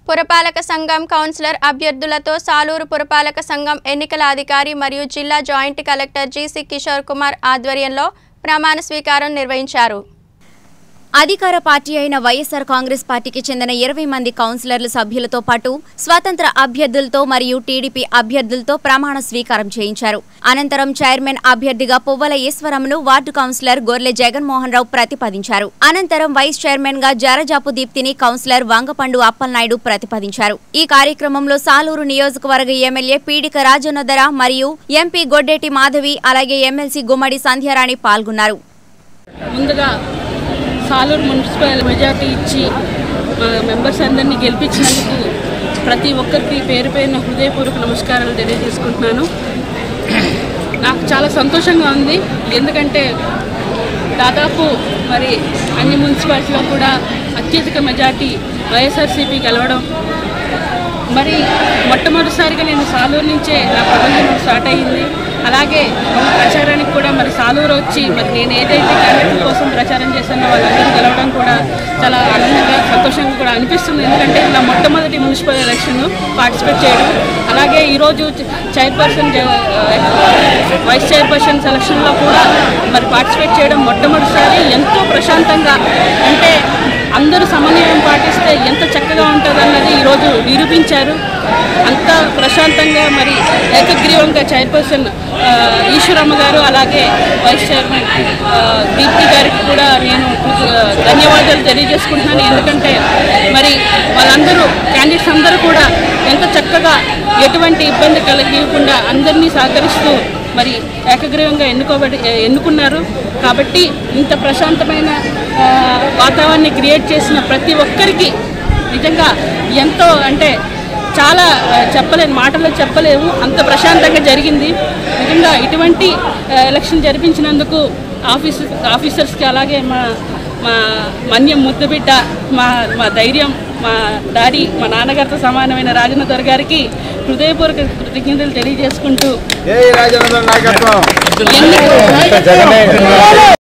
పురపాలక సంఘం కౌన్సిలర్ అభ్యర్థులతో సాలూరు పురపాలక సంఘం ఎన్నికల అధికారి మరియు జిల్లా joint collector GC Kishore Kumar ఆధ్వర్యంలో ప్రమాణ స్వీకారం నిర్వహించారు అధికార పార్టీ అయిన వైఎస్ఆర్ కాంగ్రెస్ పార్టీకి చెందిన ఇరవై మంది కౌన్సిలర్ల సభ్యులతో పాటు స్వతంత్ర అభ్యర్థులతో మరియు టీడీపీ అభ్యర్థులతో ప్రమాణ స్వీకారం చేయించారు అనంతరం చైర్మన్ అభ్యర్థిగా పువ్వల ఈశ్వరంను వార్డు కౌన్సిలర్ గొర్లె జగన్మోహన్ రావు ప్రతిపాదించారు అనంతరం వైస్ చైర్మన్ గా జరజాపు దీప్తిని కౌన్సిలర్ వంగపండు అప్పలనాయుడు ప్రతిపాదించారు ఈ కార్యక్రమంలో సాలూరు నియోజకవర్గ ఎమ్మెల్యే పీడిక రాజన్నదర మరియు ఎంపీ గొడ్డేటి మాధవి అలాగే ఎమ్మెల్సీ గుమ్మడి సంధ్యారాణి పాల్గొన్నారు ముందుగా సాలూరు మున్సిపల్ మెజార్టీ ఇచ్చి మా మెంబర్స్ అందరినీ గెలిపించినందుకు ప్రతి ఒక్కరికి పేరు పేరున హృదయపూర్వక నమస్కారాలు తెలియజేసుకుంటున్నాను నాకు చాలా సంతోషంగా ఉంది ఎందుకంటే దాదాపు మరి అన్ని మున్సిపాలిటీలో కూడా అత్యధిక మెజార్టీ వైఎస్ఆర్సీపీ గెలవడం మరి మొట్టమొదటిసారిగా నేను సాలూరు నుంచే నా ప్రపంచం స్టార్ట్ అయ్యింది అలాగే ప్రచారానికి కూడా మరి సాలూరు వచ్చి మరి నేను ఏదైతే క్యాండిడేట్ కోసం ప్రచారం చేశానో వాళ్ళందరూ గెలవడం కూడా చాలా ఆనందంగా సంతోషంగా కూడా అనిపిస్తుంది ఎందుకంటే నా మొట్టమొదటి మున్సిపల్ ఎలక్షన్ పార్టిసిపేట్ చేయడం అలాగే ఈరోజు చైర్పర్సన్ వైస్ చైర్పర్సన్ సెలక్షన్లో కూడా మరి పార్టిసిపేట్ చేయడం మొట్టమొదటిసారి ఎంతో ప్రశాంతంగా అంటే అందరూ సమన్వయం పాటిస్తే ఎంత చక్కగా ఉంటుందన్నది ఈరోజు నిరూపించారు అంత ప్రశాంతంగా మరి ఏకగ్రీవంగా చైర్పర్సన్ ఆ, ఈశ్వరమ్మ గారు అలాగే వైస్ చైర్మన్ ఆ, దీప్తి గారికి కూడా నేను ఆ, ధన్యవాదాలు తెలియజేసుకుంటున్నాను ఎందుకంటే మరి వాళ్ళందరూ క్యాండిడేట్స్ అందరూ కూడా ఎంత చక్కగా ఎటువంటి ఇబ్బంది కలిగకుండా అందరినీ సహకరిస్తూ మరి ఏకగ్రీవంగా ఎన్నుకోబడి ఎన్నుకున్నారు కాబట్టి ఇంత ప్రశాంతమైన ఆ, వాతావరణాన్ని క్రియేట్ చేసిన ప్రతి ఒక్కరికి నిజంగా ఎంతో అంటే చాలా ఆ, చెప్పలేను మాటల్లో చెప్పలేము అంత ప్రశాంతంగా జరిగింది నిజంగా ఇటువంటి ఆ, ఎలక్షన్ జరిపించినందుకు ఆఫీస్ ఆఫీసర్స్కి అలాగే మా మా మన్యం ముద్దుబిడ్డ మా మా ధైర్యం మా డాడీ మా నాన్నగారితో సమానమైన రాజన్న దొర గారికి హృదయపూర్వక కృతజ్ఞతలు తెలియజేసుకుంటూ ఏ రాజేంద్ర నాయకత్వం ఎన్నిక జగనే